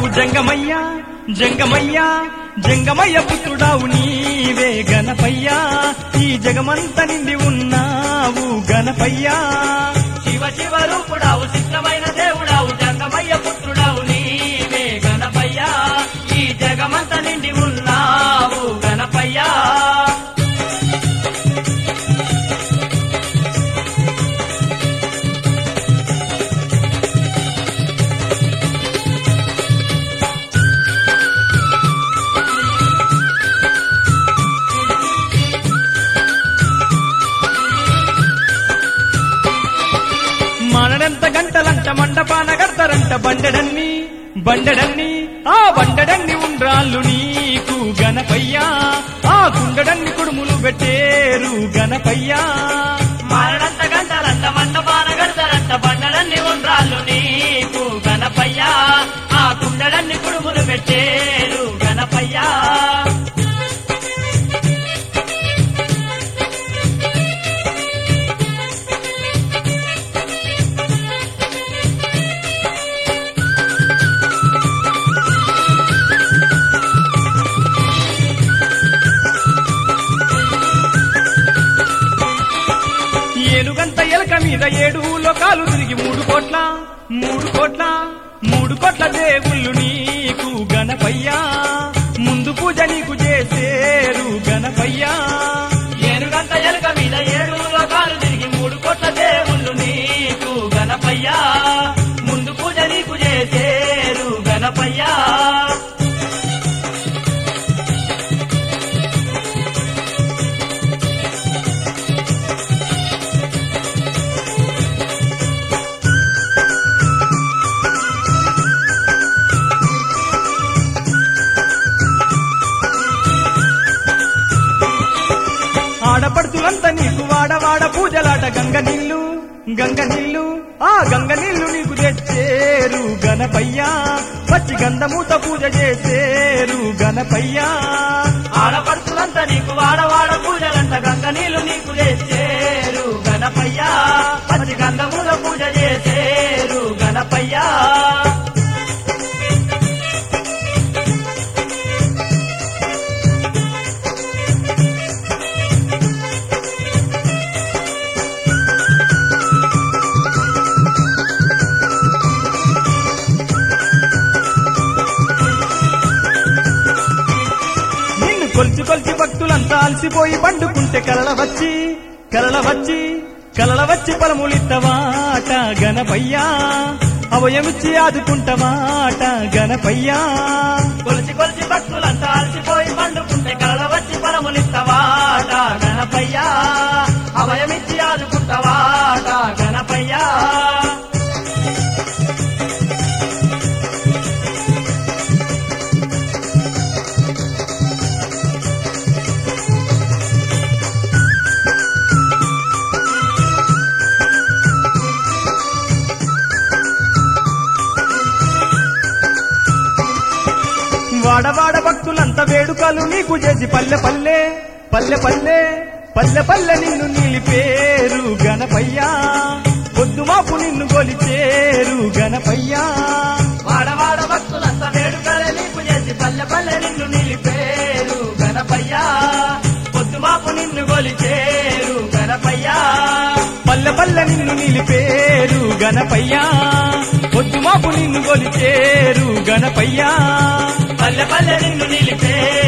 పుత్రుడావు జంగమయ్య జంగమయ్య జంగమయ్య పుత్రుడావు నీవే గణపయ్య ఈ జగమంత నిండి ఉన్నావు గణపయ్య శివ శివ రూపుడావు చిత్రమైన దేవుడావు జంగమయ్య పుత్రుడావు నీవే గణపయ్య ఈ జగమంత నిండి ఉన్నావు గణపయ్య మనడంత గంటలంట మండపాన గడతారంట బండడన్ని బండడన్ని ఆ బండడన్ని ఉండ్రాళ్ళు నీకు గణపయ్యా ఆ గుండడన్ని కుడుములు పెట్టేరు గణపయ్యా మారడంత గంటలంత మండపాన గడతారంట బండలన్నీ ఉండ్రాళ్ళు నీకు గణపయ్య ఆ కుండలన్నీ కుడుములు పెట్టేరు గణపయ్య ఏనుగంత ఎలక మీద ఏడు లోకాలు తిరిగి మూడు కోట్ల మూడు కోట్ల మూడు కోట్ల దేవుళ్ళు నీకు గణపయ్యా ముందు పూజ నీకు చేసేరు గణపయ్యా ఏనుగంత ఎలుక మీద ఏడు లోకాలు తిరిగి మూడు కోట్ల దేవుళ్ళు నీకు గణపయ్య ముందు పూజ నీకు చేసేరు గణపయ్య ఆడపడుతులంతా నీకు వాడవాడ పూజలాట గంగ నీళ్ళు గంగ నీళ్ళు ఆ గంగ నీళ్ళు నీకు తెచ్చేరు గణపయ్యా పచ్చి గంధమూత పూజ చేసేరు గణపయ్యా ఆడపడుతులంతా నీకు వాడవాడ పూజలంట గంగ నీళ్లు నీకు చేసేరు గణపయ్య పచ్చి గంధముల పూజ చేసేరు గణపయ్య నిన్ను కొలిచి కొలిచి భక్తులంతా అలసిపోయి పండుకుంటే కలల వచ్చి కలల వచ్చి కలల వచ్చి పరములిత్తవాట గణపయ్యా అవయమిచ్చి ఆదుకుంటవాట గణపయ్యా కొలిచి కొలిచి భక్తులంతా అలసిపోయి పండుకుంటే కలల వచ్చి పరములిత్తవాట గణపయ్య అభయమిచ్చి ఆదుకుంటవాట గణపయ్య వాడవాడ భక్తులంతా వేడుకలు నీకు చేసి పల్లె పల్లె పల్లె పల్లె పల్లె పల్లె నిన్ను నిలిపేరు గణపయ్యా పొద్దుమాపు నిన్ను కొలిచేరు గణపయ్యా వాడవాడ భక్తులంతా వేడుకలే నీకు చేసి పల్లె పల్లె నిన్ను నిలిపేరు గణపయ్య పొద్దుమాపు నిన్ను గొలిచేరు గణపయ్య పల్లె పల్లె నిన్ను నిలిపేరు గణపయ్యా పొద్దుమాపు నిన్ను కొలిచేరు గణపయ్యా పల్లె పల్లె నిన్ను నిలిపేరు